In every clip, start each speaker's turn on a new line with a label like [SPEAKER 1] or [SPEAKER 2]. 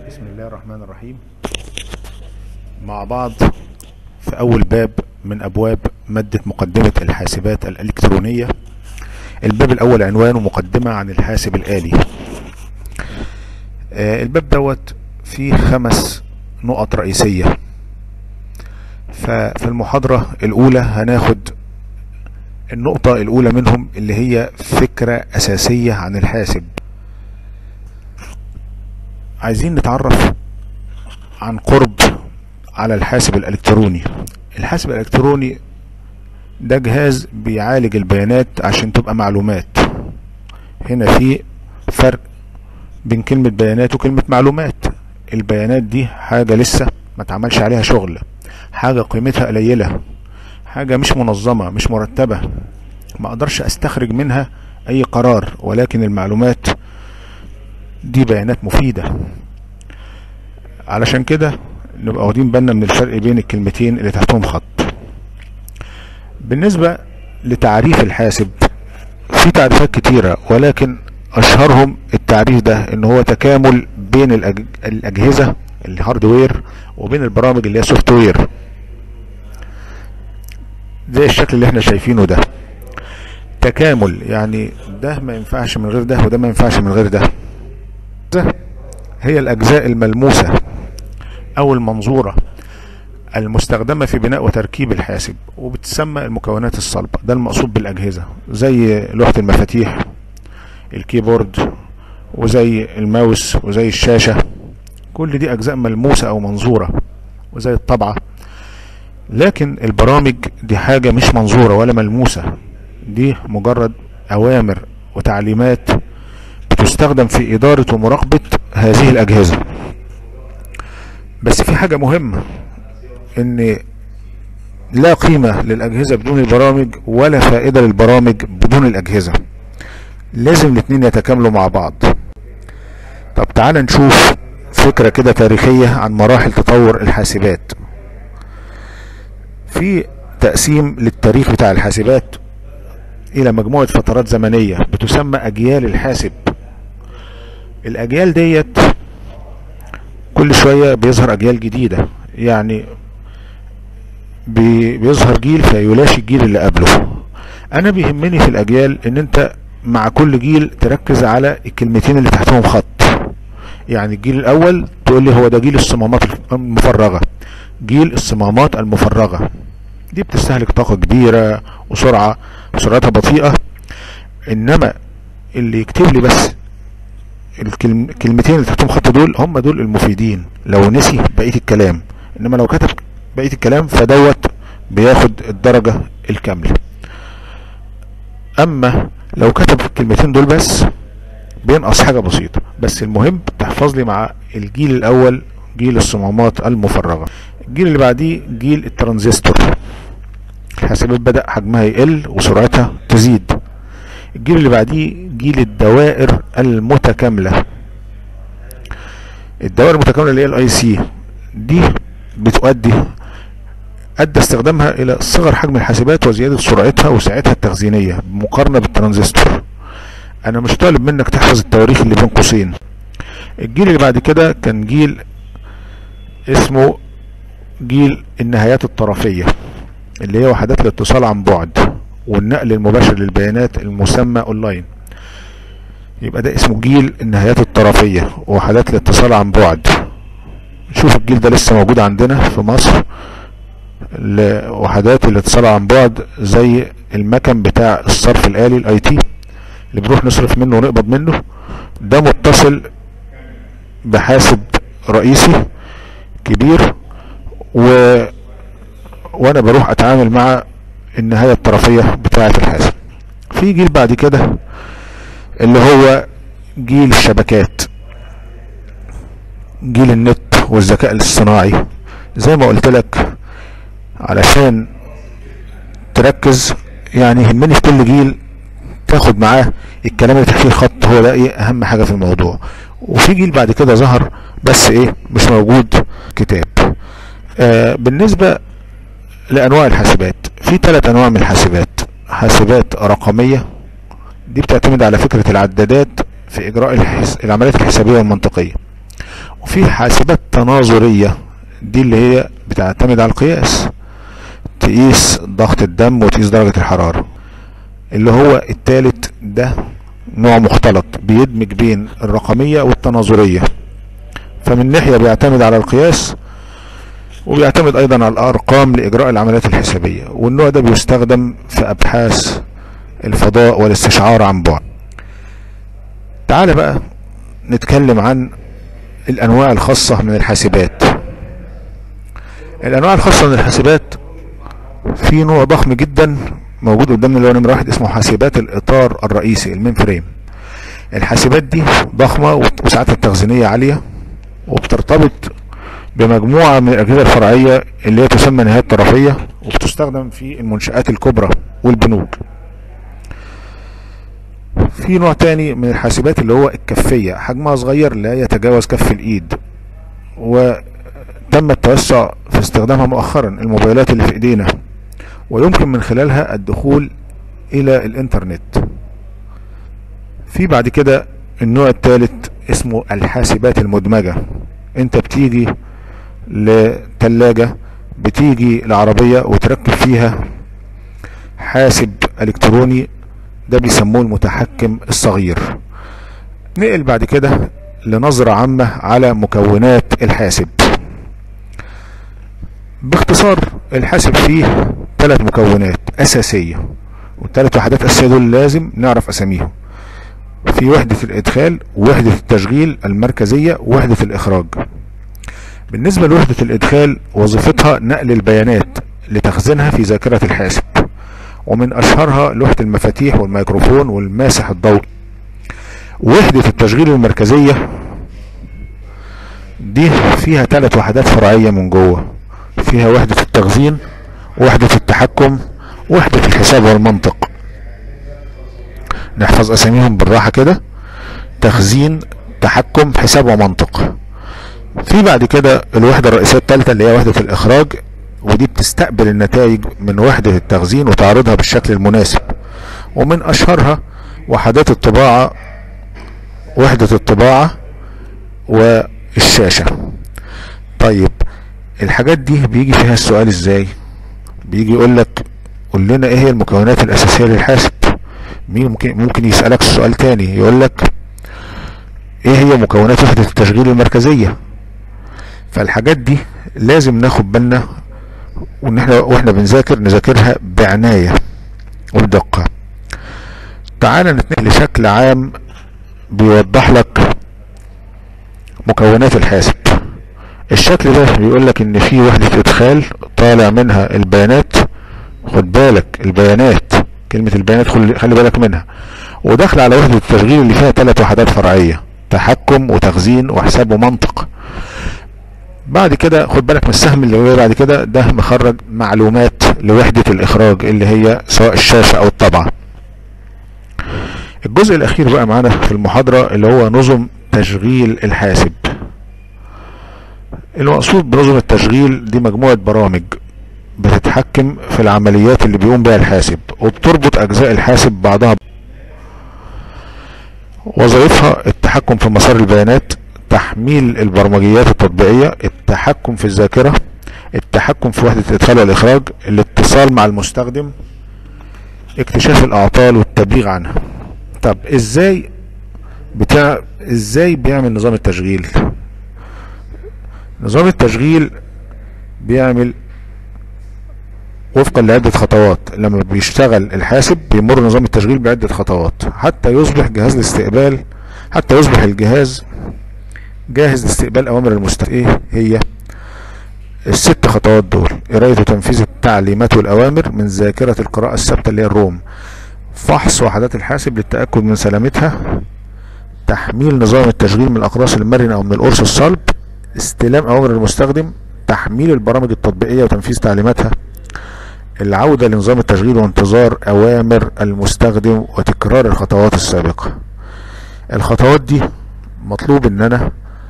[SPEAKER 1] بسم الله الرحمن الرحيم مع بعض في أول باب من أبواب مادة مقدمة الحاسبات الإلكترونية الباب الأول عنوانه مقدمة عن الحاسب الآلي آه، الباب دوت فيه خمس نقط رئيسية ففي المحاضرة الأولى هناخد النقطة الأولى منهم اللي هي فكرة أساسية عن الحاسب عايزين نتعرف عن قرب على الحاسب الإلكتروني الحاسب الإلكتروني ده جهاز بيعالج البيانات عشان تبقى معلومات هنا في فرق بين كلمة بيانات وكلمة معلومات البيانات دي حاجة لسه ما تعملش عليها شغل حاجة قيمتها قليلة حاجة مش منظمة مش مرتبة ما اقدرش استخرج منها اي قرار ولكن المعلومات دي بيانات مفيدة علشان كده نبقى واخدين بالنا من الفرق بين الكلمتين اللي تحتهم خط بالنسبة لتعريف الحاسب في تعريفات كتيرة ولكن اشهرهم التعريف ده ان هو تكامل بين الأج... الاجهزة الهاردوير وبين البرامج اللي هي سوفت وير زي الشكل اللي احنا شايفينه ده تكامل يعني ده ما ينفعش من غير ده وده ما ينفعش من غير ده ده هي الاجزاء الملموسة او المنظورة المستخدمة في بناء وتركيب الحاسب وبتسمى المكونات الصلبة ده المقصود بالاجهزة زي لوحة المفاتيح الكيبورد وزي الماوس وزي الشاشة كل دي اجزاء ملموسة او منظورة وزي الطبعة لكن البرامج دي حاجة مش منظورة ولا ملموسة دي مجرد اوامر وتعليمات بتستخدم في ادارة ومراقبة هذه الاجهزة بس في حاجة مهمة ان لا قيمة للاجهزة بدون البرامج ولا فائدة للبرامج بدون الاجهزة لازم الاتنين يتكاملوا مع بعض طب تعال نشوف فكرة كده تاريخية عن مراحل تطور الحاسبات في تقسيم للتاريخ بتاع الحاسبات الى مجموعة فترات زمنية بتسمى اجيال الحاسب الاجيال ديت كل شوية بيظهر اجيال جديدة يعني بي بيظهر جيل فيلاشي الجيل اللي قبله انا بيهمني في الاجيال ان انت مع كل جيل تركز على الكلمتين اللي تحتهم خط يعني الجيل الاول تقول لي هو ده جيل الصمامات المفرغة جيل الصمامات المفرغة دي بتستهلك طاقة كبيرة وسرعة وسرعتها بطيئة انما اللي يكتب لي بس الكلمتين اللي تحتهم خط دول هم دول المفيدين لو نسي بقية الكلام انما لو كتب بقية الكلام فدوت بياخد الدرجة الكاملة اما لو كتب الكلمتين دول بس بينقص حاجة بسيطة بس المهم تحفظ لي مع الجيل الاول جيل الصمامات المفرغة الجيل اللي بعديه جيل الترانزستور الحاسبات بدأ حجمها يقل وسرعتها تزيد الجيل اللي بعديه جيل الدوائر المتكاملة الدوائر المتكاملة اللي هي الاي سي دي بتؤدي ادى استخدامها الى صغر حجم الحاسبات وزيادة سرعتها وسعتها التخزينية مقارنة بالترانزستور انا مش طالب منك تحفظ التواريخ اللي بين قوسين الجيل اللي بعد كده كان جيل اسمه جيل النهايات الطرفية اللي هي وحدات الاتصال عن بعد والنقل المباشر للبيانات المسمى اونلاين يبقى ده اسمه جيل النهايات الطرفية وحدات الاتصال عن بعد نشوف الجيل ده لسه موجود عندنا في مصر لوحدات الاتصال عن بعد زي المكن بتاع الصرف الآلي الاي تي اللي بنروح نصرف منه ونقبض منه ده متصل بحاسب رئيسي كبير و وانا بروح اتعامل مع النهاية الطرفية بتاعة الحاسب في جيل بعد كده اللي هو جيل الشبكات جيل النت والذكاء الاصطناعي زي ما قلت لك علشان تركز يعني يهمني في كل جيل تاخد معاه الكلام اللي تحتيه الخط هو ده ايه اهم حاجة في الموضوع وفي جيل بعد كده ظهر بس ايه مش موجود كتاب آه بالنسبة لانواع الحاسبات في ثلاث انواع من الحاسبات حاسبات رقمية دي بتعتمد على فكرة العدادات في اجراء الحس... العمليات الحسابية والمنطقية وفي حاسبات تناظرية دي اللي هي بتعتمد على القياس تقيس ضغط الدم وتقيس درجة الحرارة اللي هو التالت ده نوع مختلط بيدمج بين الرقمية والتناظرية فمن ناحية بيعتمد على القياس وبيعتمد ايضا على الارقام لاجراء العمليات الحسابية والنوع ده بيستخدم في ابحاث الفضاء والاستشعار عن بعد تعال بقى نتكلم عن الانواع الخاصة من الحاسبات الانواع الخاصة من الحاسبات في نوع ضخم جدا موجود قدامنا اللي هو نمرة واحد اسمه حاسبات الاطار الرئيسي المين فريم الحاسبات دي ضخمة وساعتها التخزينية عالية وبترتبط بمجموعة من الأجهزة الفرعية اللي هي تسمى نهايات طرفية وبتستخدم في المنشآت الكبرى والبنوك في نوع تاني من الحاسبات اللي هو الكفية حجمها صغير لا يتجاوز كف الإيد وتم التوسع في استخدامها مؤخرا الموبايلات اللي في إيدينا ويمكن من خلالها الدخول إلى الإنترنت في بعد كده النوع الثالث اسمه الحاسبات المدمجة انت بتيجي لتلاجة بتيجي لعربية وتركب فيها حاسب الكتروني ده بيسموه المتحكم الصغير نقل بعد كده لنظرة عامة على مكونات الحاسب باختصار الحاسب فيه ثلاث مكونات اساسية والثلاث وحدات اساسية دول لازم نعرف اساميهم في وحدة الادخال ووحدة التشغيل المركزية ووحدة الاخراج بالنسبة لوحدة الادخال وظيفتها نقل البيانات لتخزينها في ذاكرة الحاسب ومن اشهرها لوحة المفاتيح والميكروفون والماسح الضوئي وحدة التشغيل المركزية دي فيها ثلاث وحدات فرعية من جوه فيها وحدة التخزين وحدة التحكم وحدة الحساب والمنطق نحفظ اساميهم بالراحة كده تخزين تحكم حساب ومنطق في بعد كده الوحدة الرئيسية الثالثة اللي هي وحدة الاخراج ودي بتستقبل النتائج من وحدة التخزين وتعرضها بالشكل المناسب ومن اشهرها وحدات الطباعة وحدة الطباعة والشاشة طيب الحاجات دي بيجي فيها السؤال ازاي بيجي يقول لك قول لنا ايه هي المكونات الاساسية للحاسب مين ممكن ممكن يسألك سؤال تاني يقول لك ايه هي مكونات وحدة التشغيل المركزية فالحاجات دي لازم ناخد بالنا وان احنا واحنا بنذاكر نذاكرها بعناية وبدقة تعال نتنقل لشكل عام بيوضح لك مكونات الحاسب الشكل ده بيقول لك ان في وحدة ادخال طالع منها البيانات خد بالك البيانات كلمة البيانات خلي بالك منها وداخل على وحدة التشغيل اللي فيها ثلاث وحدات فرعية تحكم وتخزين وحساب ومنطق بعد كده خد بالك من السهم اللي هو بعد كده ده مخرج معلومات لوحدة الاخراج اللي هي سواء الشاشة او الطبعة الجزء الاخير بقى معانا في المحاضرة اللي هو نظم تشغيل الحاسب المقصود بنظم التشغيل دي مجموعة برامج بتتحكم في العمليات اللي بيقوم بها الحاسب وبتربط اجزاء الحاسب بعضها وظيفها التحكم في مسار البيانات تحميل البرمجيات التطبيقية التحكم في الذاكرة التحكم في وحدة الادخال والاخراج الاتصال مع المستخدم اكتشاف الاعطال والتبليغ عنها طب ازاي بتاع ازاي بيعمل نظام التشغيل نظام التشغيل بيعمل وفقا لعدة خطوات لما بيشتغل الحاسب بيمر نظام التشغيل بعدة خطوات حتى يصبح جهاز الاستقبال حتى يصبح الجهاز جاهز لاستقبال اوامر المستخدم ايه هي الست خطوات دول قراية وتنفيذ التعليمات والاوامر من ذاكرة القراءة الثابتة اللي هي الروم فحص وحدات الحاسب للتأكد من سلامتها تحميل نظام التشغيل من الاقراص المرنة او من القرص الصلب استلام اوامر المستخدم تحميل البرامج التطبيقية وتنفيذ تعليماتها العودة لنظام التشغيل وانتظار اوامر المستخدم وتكرار الخطوات السابقة الخطوات دي مطلوب ان انا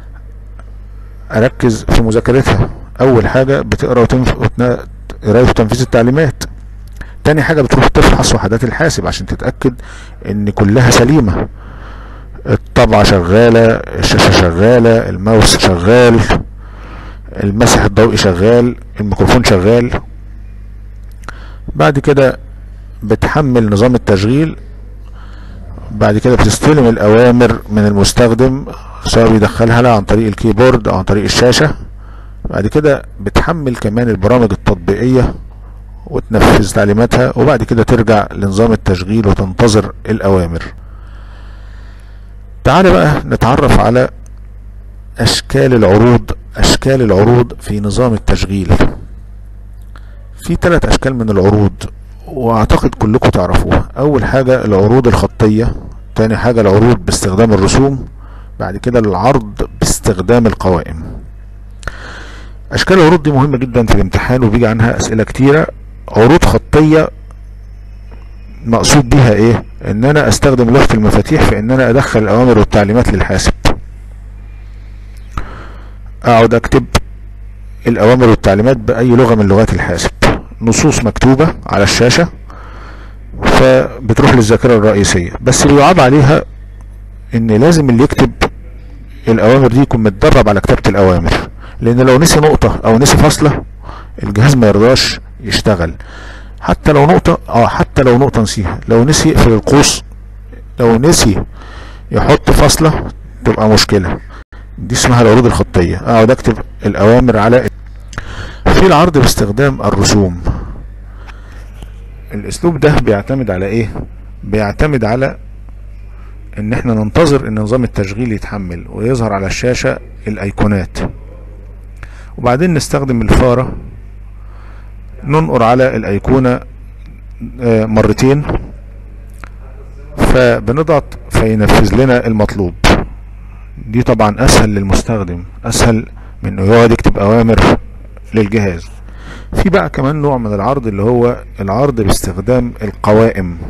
[SPEAKER 1] اركز في مذاكرتها اول حاجة بتقرا قراية وتنفيذ التعليمات تاني حاجة بتروح تفحص وحدات الحاسب عشان تتأكد ان كلها سليمة الطبعة شغالة الشاشة شغالة الماوس شغال المسح الضوئي شغال الميكروفون شغال بعد كده بتحمل نظام التشغيل بعد كده بتستلم الأوامر من المستخدم سواء بيدخلها لها عن طريق الكيبورد أو عن طريق الشاشة بعد كده بتحمل كمان البرامج التطبيقية وتنفذ تعليماتها وبعد كده ترجع لنظام التشغيل وتنتظر الأوامر تعال بقى نتعرف على أشكال العروض أشكال العروض في نظام التشغيل في ثلاث أشكال من العروض واعتقد كلكم تعرفوها اول حاجة العروض الخطية تاني حاجة العروض باستخدام الرسوم بعد كده العرض باستخدام القوائم اشكال العروض دي مهمة جدا في الامتحان وبيجي عنها اسئلة كتيرة عروض خطية مقصود بيها ايه ان انا استخدم لوحة المفاتيح في ان انا ادخل الاوامر والتعليمات للحاسب اقعد اكتب الاوامر والتعليمات باي لغة من لغات الحاسب نصوص مكتوبة على الشاشة فبتروح للذاكرة الرئيسية بس بيعاب عليها ان لازم اللي يكتب الاوامر دي يكون متدرب على كتابة الاوامر لان لو نسي نقطة او نسي فاصلة الجهاز ما يرضاش يشتغل حتى لو نقطة اه حتى لو نقطة نسيها لو نسي يقفل القوس لو نسي يحط فاصلة تبقى مشكلة دي اسمها العروض الخطية اقعد اكتب الاوامر على في العرض باستخدام الرسوم الاسلوب ده بيعتمد على ايه بيعتمد على ان احنا ننتظر ان نظام التشغيل يتحمل ويظهر على الشاشة الايقونات وبعدين نستخدم الفارة ننقر على الايقونة مرتين فبنضغط فينفذ لنا المطلوب دي طبعا اسهل للمستخدم اسهل من انه يقعد يكتب اوامر للجهاز في بقى كمان نوع من العرض اللي هو العرض باستخدام القوائم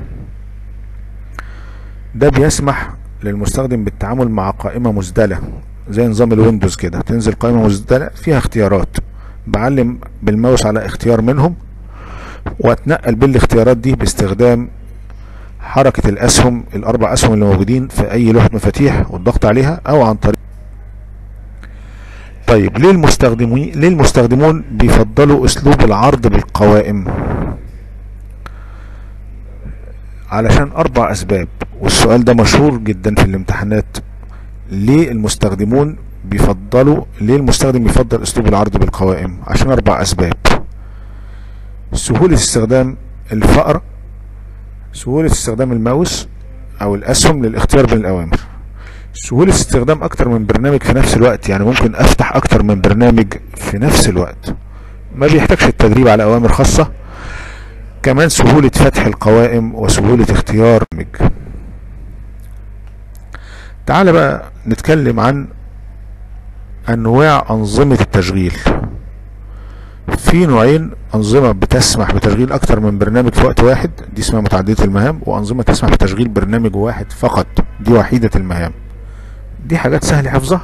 [SPEAKER 1] ده بيسمح للمستخدم بالتعامل مع قائمة مسدلة زي نظام الويندوز كده تنزل قائمة مسدلة فيها اختيارات بعلم بالماوس على اختيار منهم واتنقل بالاختيارات دي باستخدام حركة الاسهم الاربع اسهم اللي موجودين في اي لوحة مفاتيح والضغط عليها او عن طريق طيب ليه المستخدمين ليه المستخدمون بيفضلوا اسلوب العرض بالقوائم علشان اربع اسباب والسؤال ده مشهور جدا في الامتحانات ليه المستخدمون بيفضلوا ليه المستخدم بيفضل اسلوب العرض بالقوائم عشان اربع اسباب سهولة استخدام الفأر سهولة استخدام الماوس او الاسهم للاختيار بين الاوامر سهولة استخدام اكتر من برنامج في نفس الوقت يعني ممكن افتح اكتر من برنامج في نفس الوقت ما بيحتاجش التدريب على اوامر خاصة كمان سهولة فتح القوائم وسهولة اختيار برنامج تعال بقى نتكلم عن انواع انظمة التشغيل في نوعين انظمة بتسمح بتشغيل اكتر من برنامج في وقت واحد دي اسمها متعددة المهام وانظمة تسمح بتشغيل برنامج واحد فقط دي وحيدة المهام دي حاجات سهل حفظها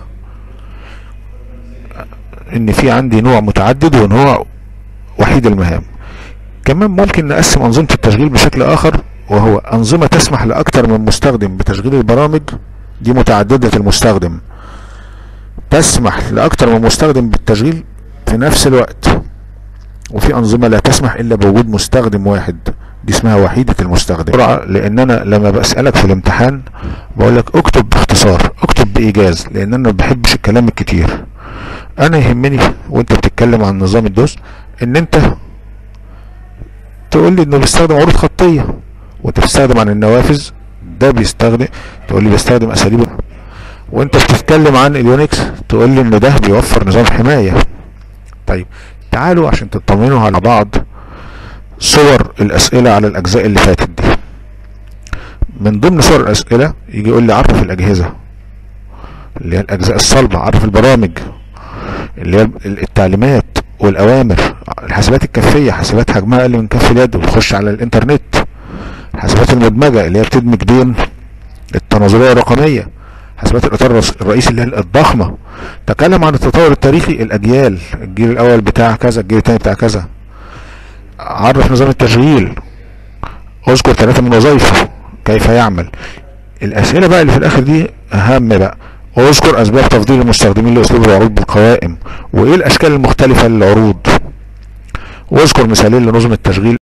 [SPEAKER 1] ان في عندي نوع متعدد ونوع وحيد المهام كمان ممكن نقسم انظمة التشغيل بشكل اخر وهو انظمة تسمح لاكتر من مستخدم بتشغيل البرامج دي متعددة المستخدم تسمح لاكتر من مستخدم بالتشغيل في نفس الوقت وفي انظمة لا تسمح الا بوجود مستخدم واحد دي اسمها وحيدة المستخدم لان انا لما بسألك في الامتحان بقول لك اكتب باختصار اكتب بايجاز لان انا ما بحبش الكلام الكتير انا يهمني وانت بتتكلم عن نظام الدوس ان انت تقول لي انه بيستخدم عروض خطية وانت بتستخدم عن النوافذ ده بيستخدم تقول لي بيستخدم اساليب وانت بتتكلم عن اليونكس تقول لي ان ده بيوفر نظام حماية طيب تعالوا عشان تطمنوا على بعض صور الاسئلة على الاجزاء اللي فاتت دي من ضمن صور الاسئلة يجي يقول لي عرف الاجهزة اللي هي الاجزاء الصلبة عرف البرامج اللي هي التعليمات والاوامر الحاسبات الكفية حاسبات حجمها اقل من كف اليد وتخش على الانترنت الحاسبات المدمجة اللي هي بتدمج بين التناظرية الرقمية حاسبات الاطار الرئيسي اللي هي الضخمة تكلم عن التطور التاريخي الاجيال الجيل الاول بتاع كذا الجيل الثاني بتاع كذا عرف نظام التشغيل اذكر ثلاثة من وظائفه كيف يعمل الاسئلة بقى اللي في الاخر دي اهم بقى واذكر اسباب تفضيل المستخدمين لاسلوب العروض بالقوائم وايه الاشكال المختلفة للعروض واذكر مثالين لنظم التشغيل